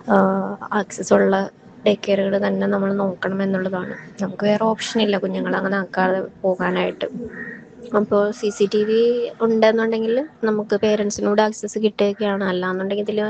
access ഉള്ള day കെയറുകൾ തന്നെ നമ്മൾ നോക്കണം എന്നുള്ളതാണ് നമുക്ക് വേറെ ഓപ്ഷൻ ഇല്ല കുഞ്ഞുങ്ങളെ അങ്ങനെ ആക്കാതെ പോകാനായിട്ട് അപ്പോൾ സി സി ടി വി ഉണ്ടെന്നുണ്ടെങ്കിൽ നമുക്ക് പേരൻസിനോട് ആക്സസ് കിട്ടുകയൊക്കെയാണ് അല്ലാന്നുണ്ടെങ്കിൽ ഇതിൽ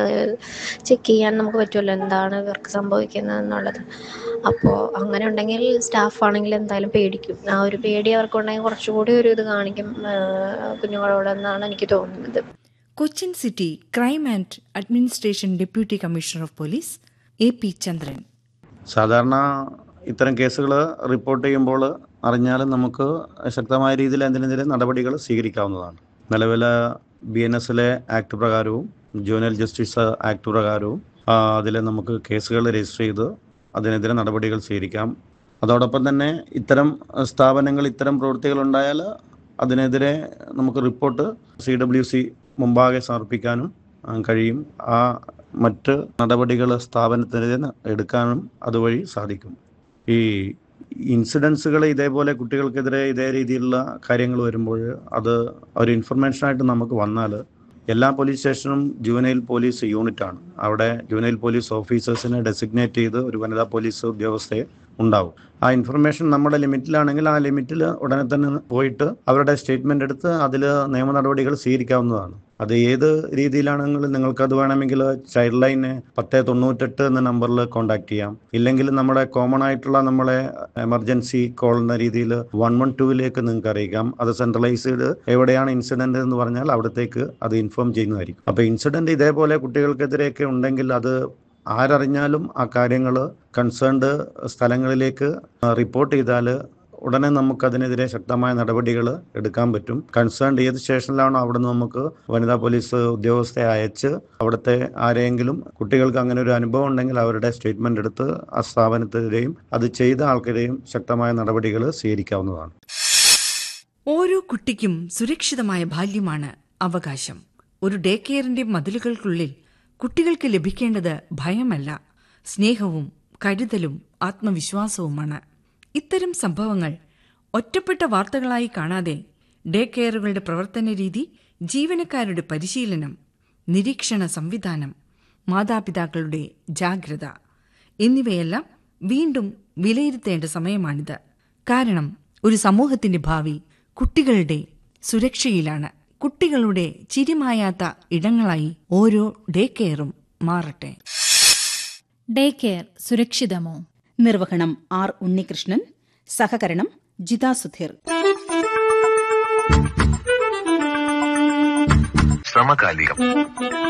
ചെക്ക് ചെയ്യാൻ നമുക്ക് പറ്റുമല്ലോ എന്താണ് ഇവർക്ക് സംഭവിക്കുന്നത് എന്നുള്ളത് അപ്പോൾ അങ്ങനെ ഉണ്ടെങ്കിൽ സ്റ്റാഫ് ആണെങ്കിൽ എന്തായാലും പേടിക്കും ആ ഒരു പേടി അവർക്കുണ്ടെങ്കിൽ കുറച്ചുകൂടി ഒരു ഇത് കാണിക്കും കുഞ്ഞുങ്ങളോടെന്നാണ് എനിക്ക് തോന്നുന്നത് Cochin city crime and administration deputy commissioner of police A P Chandran സാധാരണ ഇത്തരം കേസുകൾ റിപ്പോർട്ട് ചെയ്യുമ്പോൾ അറിഞ്ഞാലും നമുക്ക് ശക്തമായ രീതിയിൽ അതിനെതിരെ നടപടികൾ സ്വീകരിക്കാവുന്നതാണ് നിലവിൽ ബി എൻ എസിലെ ആക്ട് പ്രകാരവും ജൂനിയർ ജസ്റ്റിസ് ആക്ട് പ്രകാരവും അതിൽ നമുക്ക് കേസുകൾ രജിസ്റ്റർ ചെയ്ത് അതിനെതിരെ നടപടികൾ സ്വീകരിക്കാം അതോടൊപ്പം തന്നെ ഇത്തരം സ്ഥാപനങ്ങൾ ഇത്തരം പ്രവൃത്തികൾ ഉണ്ടായാൽ അതിനെതിരെ നമുക്ക് റിപ്പോർട്ട് സി ഡബ്ല്യു സി മുമ്പാകെ സമർപ്പിക്കാനും കഴിയും ആ മറ്റ് നടപടികൾ സ്ഥാപനത്തിനെതിരെ എടുക്കാനും അതുവഴി സാധിക്കും ഈ ഇൻസിഡൻസുകൾ ഇതേപോലെ കുട്ടികൾക്കെതിരെ ഇതേ രീതിയിലുള്ള കാര്യങ്ങൾ വരുമ്പോൾ അത് ഒരു ഇൻഫർമേഷനായിട്ട് നമുക്ക് വന്നാൽ എല്ലാ പോലീസ് സ്റ്റേഷനും ജൂനൈൽ പോലീസ് യൂണിറ്റാണ് അവിടെ ജൂനൈൽ പോലീസ് ഓഫീസേഴ്സിനെ ഡെസിഗ്നേറ്റ് ചെയ്ത് ഒരു വനിതാ പോലീസ് ഉദ്യോഗസ്ഥയെ ഉണ്ടാവും ആ ഇൻഫർമേഷൻ നമ്മുടെ ലിമിറ്റിലാണെങ്കിൽ ആ ലിമിറ്റിൽ ഉടനെ തന്നെ പോയിട്ട് അവരുടെ സ്റ്റേറ്റ്മെന്റ് എടുത്ത് അതിൽ നിയമ നടപടികൾ സ്വീകരിക്കാവുന്നതാണ് അത് ഏത് രീതിയിലാണെങ്കിലും നിങ്ങൾക്ക് അത് വേണമെങ്കിൽ ചൈൽഡ് ലൈനെ പത്ത് തൊണ്ണൂറ്റെട്ട് എന്ന നമ്പറിൽ കോൺടാക്ട് ചെയ്യാം ഇല്ലെങ്കിൽ നമ്മുടെ കോമൺ ആയിട്ടുള്ള നമ്മളെ എമർജൻസി കോൾ എന്ന രീതിയിൽ വൺ വൺ ടൂവിലേക്ക് നിങ്ങൾക്ക് അറിയിക്കാം അത് സെൻട്രലൈസ്ഡ് എവിടെയാണ് ഇൻസിഡന്റ് എന്ന് പറഞ്ഞാൽ അവിടത്തേക്ക് അത് ഇൻഫോം ചെയ്യുന്നതായിരിക്കും അപ്പോൾ ഇൻസിഡന്റ് ഇതേപോലെ കുട്ടികൾക്കെതിരെയൊക്കെ ഉണ്ടെങ്കിൽ അത് ആരറിഞ്ഞാലും ആ കാര്യങ്ങൾ കൺസേൺഡ് സ്ഥലങ്ങളിലേക്ക് റിപ്പോർട്ട് ചെയ്താൽ ഉടനെ നമുക്ക് അതിനെതിരെ ശക്തമായ നടപടികൾ എടുക്കാൻ പറ്റും കൺസേൺഡ് ഏത് സ്റ്റേഷനിലാണോ അവിടെ നിന്ന് നമുക്ക് വനിതാ പോലീസ് ഉദ്യോഗസ്ഥയെ അയച്ച് അവിടുത്തെ ആരെങ്കിലും കുട്ടികൾക്ക് അങ്ങനെ ഒരു അനുഭവം ഉണ്ടെങ്കിൽ അവരുടെ സ്റ്റേറ്റ്മെന്റ് എടുത്ത് ആ സ്ഥാപനത്തിനെതിരെയും അത് ചെയ്ത ആൾക്കെതിരെയും ശക്തമായ നടപടികൾ സ്വീകരിക്കാവുന്നതാണ് ഓരോ കുട്ടിക്കും സുരക്ഷിതമായ ബാല്യമാണ് അവകാശം ഒരു ഡേ കെയറിന്റെ മതിലുകൾക്കുള്ളിൽ കുട്ടികൾക്ക് ലഭിക്കേണ്ടത് ഭയമല്ല സ്നേഹവും കരുതലും ആത്മവിശ്വാസവുമാണ് ഇത്തരം സംഭവങ്ങൾ ഒറ്റപ്പെട്ട വാർത്തകളായി കാണാതെ ഡേ കെയറുകളുടെ പ്രവർത്തന രീതി ജീവനക്കാരുടെ പരിശീലനം നിരീക്ഷണ സംവിധാനം മാതാപിതാക്കളുടെ ജാഗ്രത എന്നിവയെല്ലാം വീണ്ടും വിലയിരുത്തേണ്ട സമയമാണിത് കാരണം ഒരു സമൂഹത്തിന്റെ ഭാവി കുട്ടികളുടെ സുരക്ഷയിലാണ് കുട്ടികളുടെ ചിരിമായാത്ത ഇടങ്ങളായി ഓരോ ഡേ കെയറും മാറട്ടെ ഡേ കെയർ സുരക്ഷിതമോ നിർവഹണം ആർ ഉണ്ണികൃഷ്ണൻ സഹകരണം ജിതാ സുധീർ സമകാലികം